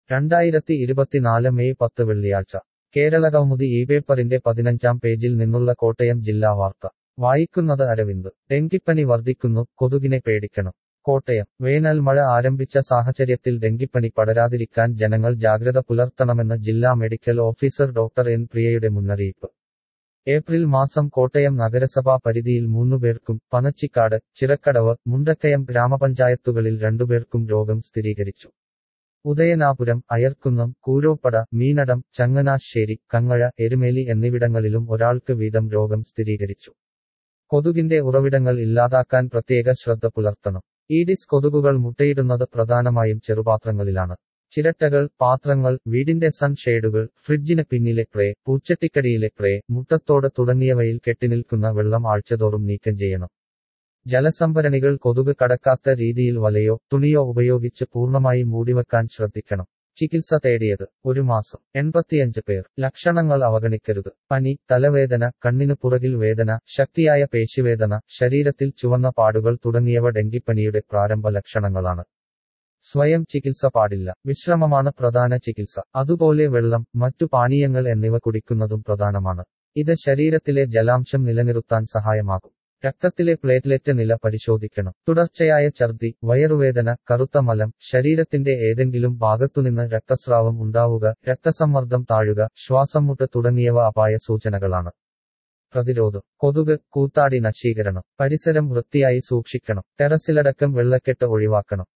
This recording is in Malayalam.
രണ്ടായിരത്തി ഇരുപത്തിനാല് മെയ് പത്ത് വെള്ളിയാഴ്ച കേരള കൗമുദി ഈ പേപ്പറിന്റെ പതിനഞ്ചാം പേജിൽ നിന്നുള്ള കോട്ടയം ജില്ലാ വാർത്ത വായിക്കുന്നത് അരവിന്ദ് ഡെങ്കിപ്പനി വർദ്ധിക്കുന്നു കൊതുകിനെ പേടിക്കണം കോട്ടയം വേനൽ മഴ ആരംഭിച്ച സാഹചര്യത്തിൽ ഡെങ്കിപ്പനി പടരാതിരിക്കാൻ ജനങ്ങൾ ജാഗ്രത പുലർത്തണമെന്ന് ജില്ലാ മെഡിക്കൽ ഓഫീസർ ഡോക്ടർ എൻ പ്രിയയുടെ മുന്നറിയിപ്പ് ഏപ്രിൽ മാസം കോട്ടയം നഗരസഭാ പരിധിയിൽ മൂന്നുപേർക്കും പനച്ചിക്കാട് ചിറക്കടവ് മുണ്ടക്കയം ഗ്രാമപഞ്ചായത്തുകളിൽ രണ്ടുപേർക്കും രോഗം സ്ഥിരീകരിച്ചു ഉദയനാപുരം അയർക്കുന്നം കൂരോപ്പട മീനടം ചങ്ങനാശ്ശേരി കങ്ങഴ എരുമേലി എന്നിവിടങ്ങളിലും ഒരാൾക്ക് വീതം രോഗം സ്ഥിരീകരിച്ചു കൊതുകിന്റെ ഉറവിടങ്ങൾ ഇല്ലാതാക്കാൻ പ്രത്യേക ശ്രദ്ധ പുലർത്തണം ഈഡിസ് കൊതുകുകൾ മുട്ടയിടുന്നത് പ്രധാനമായും ചെറുപാത്രങ്ങളിലാണ് ചിരട്ടകൾ പാത്രങ്ങൾ വീടിന്റെ സൺഷെയ്ഡുകൾ ഫ്രിഡ്ജിന് പിന്നിലെ ട്രേ പൂച്ചട്ടിക്കടിയിലെ ട്രേ മുട്ടത്തോട് തുടങ്ങിയവയിൽ കെട്ടിനിൽക്കുന്ന വെള്ളം ആഴ്ചതോറും നീക്കം ചെയ്യണം ജലസംഭരണികൾ കൊതുക് കടക്കാത്ത രീതിയിൽ വലയോ തുണിയോ ഉപയോഗിച്ച് പൂർണ്ണമായി മൂടിവെക്കാൻ ശ്രദ്ധിക്കണം ചികിത്സ തേടിയത് ഒരു മാസം എൺപത്തിയഞ്ച് പേർ ലക്ഷണങ്ങൾ അവഗണിക്കരുത് പനി തലവേദന കണ്ണിനു പുറകിൽ വേദന ശക്തിയായ പേശിവേദന ശരീരത്തിൽ ചുവന്ന പാടുകൾ തുടങ്ങിയവ ഡെങ്കിപ്പനിയുടെ പ്രാരംഭ ലക്ഷണങ്ങളാണ് സ്വയം ചികിത്സ പാടില്ല വിശ്രമമാണ് പ്രധാന ചികിത്സ അതുപോലെ വെള്ളം മറ്റു പാനീയങ്ങൾ എന്നിവ കുടിക്കുന്നതും പ്രധാനമാണ് ഇത് ശരീരത്തിലെ ജലാംശം നിലനിർത്താൻ സഹായമാകും രക്തത്തിലെ പ്ലേറ്റ്ലെറ്റ് നില പരിശോധിക്കണം തുടർച്ചയായ ഛർദി വയറുവേദന കറുത്ത മലം ശരീരത്തിന്റെ ഏതെങ്കിലും ഭാഗത്തുനിന്ന് രക്തസ്രാവം ഉണ്ടാവുക രക്തസമ്മർദ്ദം താഴുക ശ്വാസം മുട്ട് തുടങ്ങിയവ അപായ സൂചനകളാണ് പ്രതിരോധം കൊതുക് കൂത്താടി നശീകരണം പരിസരം വൃത്തിയായി സൂക്ഷിക്കണം ടെറസിലടക്കം വെള്ളക്കെട്ട് ഒഴിവാക്കണം